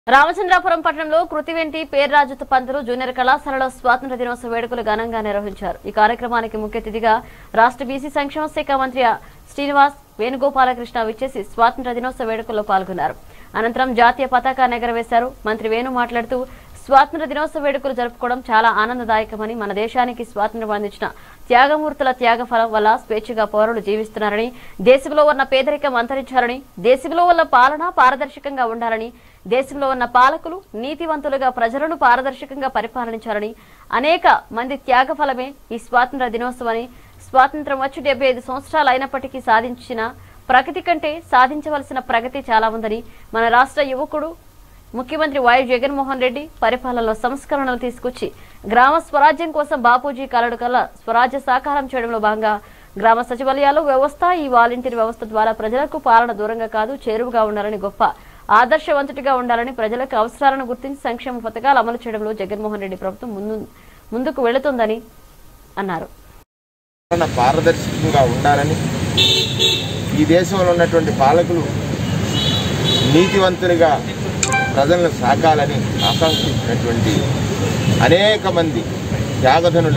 రామచంద్రాపురం పట్టణంలో కృతివెంటి పేర్రాజుత పంతులు జూనియర్ కళాశాలలో స్వాతంత్ర దినోత్సవ వేడుకలు ఘనంగా నిర్వహించారు ఈ కార్యక్రమానికి ముఖ్య అతిథిగా రాష్ట్ర బీసీ సంక్షేమ శాఖ మంత్రి శ్రీనివాస్ వేణుగోపాలకృష్ణ విచ్చేసి స్వాతంత్ర దినోత్సవ వేడుకల్లో పాల్గొన్నారు అనంతరం జాతీయ పతాకాన్ని ఎగరవేశారు మంత్రి వేణు మాట్లాడుతూ స్వాతంత్ర దినోత్సవ వేడుకలు జరుపుకోవడం చాలా ఆనందదాయకమని మన దేశానికి స్వాతంత్ర్యం అందించిన త్యాగమూర్తుల త్యాగ ఫలం వల్ల స్వేచ్ఛగా పౌరులు జీవిస్తున్నారని దేశంలో ఉన్న పేదరికం అంతరించారని దేశంలో ఉన్న పాలన పారదర్శకంగా ఉండాలని దేశంలో ఉన్న పాలకులు నీతివంతులుగా ప్రజలను పారదర్శకంగా పరిపాలించాలని అనేక మంది త్యాగ ఫలమే ఈ స్వాతంత్ర దినోత్సవాన్ని స్వాతంత్రం వచ్చి డెబ్బై ఐదు సంవత్సరాలు అయినప్పటికీ సాధించిన ప్రగతి కంటే సాధించవలసిన ప్రగతి చాలా ఉందని మన రాష్ట్ర యువకుడు ముఖ్యమంత్రి వైఎస్ జగన్మోహన్ రెడ్డి పరిపాలనలో సంస్కరణలు తీసుకొచ్చి గ్రామ స్వరాజ్యం కోసం బాపూజీ కలడు కల స్వరాజ్య సాకారం చేయడంలో భాగంగా గ్రామ సచివాలయాలు వ్యవస్థ ఈ వాలంటీర్ వ్యవస్థ ద్వారా ప్రజలకు పాలన దూరంగా కాదు చేరువుగా ఉండాలని గొప్ప ఆదర్శవంతుడిగా ఉండాలని ప్రజలకు అవసరాలను గుర్తించి సంక్షేమ పథకాలు అమలు చేయడంలో జగన్మోహన్ రెడ్డి ప్రభుత్వం ముందు ముందుకు వెళుతుందని అన్నారు పాలన పారదర్శకంగా ఉండాలని ఈ దేశంలో ఉన్నటువంటి పాలకులు నీతివంతులుగా ప్రజలను సాకాలని ఆకాంక్షించినటువంటి అనేక మంది త్యాగధనుల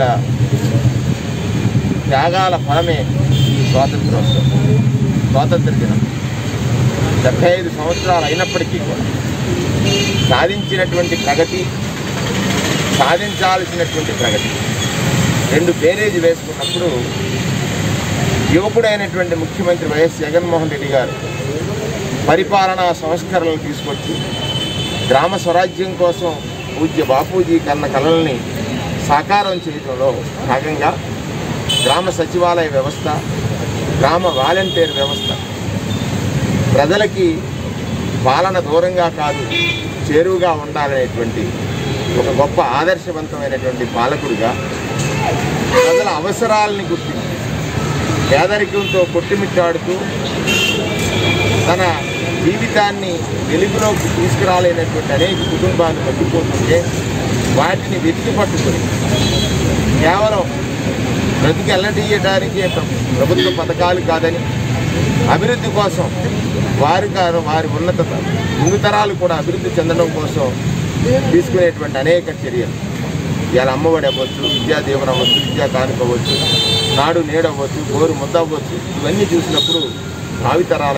త్యాగాల ఫలమే ఈ స్వాతంత్రోత్సవం స్వాతంత్ర దినం డెబ్బై ఐదు సంవత్సరాలు అయినప్పటికీ కూడా సాధించినటువంటి ప్రగతి సాధించాల్సినటువంటి ప్రగతి రెండు బేరేజ్ వేసుకున్నప్పుడు యువకుడైనటువంటి ముఖ్యమంత్రి వైఎస్ జగన్మోహన్ రెడ్డి గారు పరిపాలనా సంస్కరణలు తీసుకొచ్చి గ్రామ స్వరాజ్యం కోసం పూజ్య బాపూజీ కన్న కళల్ని సాకారం చేయడంలో భాగంగా గ్రామ సచివాలయ వ్యవస్థ గ్రామ వాలంటీర్ వ్యవస్థ ప్రజలకి పాలన దూరంగా కాదు చేరువుగా ఉండాలనేటువంటి ఒక గొప్ప ఆదర్శవంతమైనటువంటి పాలకుడిగా ప్రజల అవసరాలని గుర్తించి పేదరికంతో కొట్టుమిట్టాడుతూ తన జీవితాన్ని వెలుగులోకి తీసుకురాలేనటువంటి అనేక కుటుంబాలు తగ్గిపోతుంటే వాటిని వెతికి పట్టుకొని కేవలం బ్రతికి ఎల్లడీయడానికే ప్ర- ప్రభుత్వ పథకాలు కాదని అభివృద్ధి కోసం వారి కారు వారి ఉన్నత ముందు తరాలు కూడా అభివృద్ధి చెందడం కోసం తీసుకునేటువంటి అనేక చర్యలు ఇవాళ అమ్మఒడి అవ్వచ్చు విద్యా దీవెన అవ్వచ్చు విద్యా కానుక అవ్వచ్చు నాడు నేడవ్వచ్చు గోరు ముద్ద అవ్వచ్చు ఇవన్నీ చూసినప్పుడు భావితరాల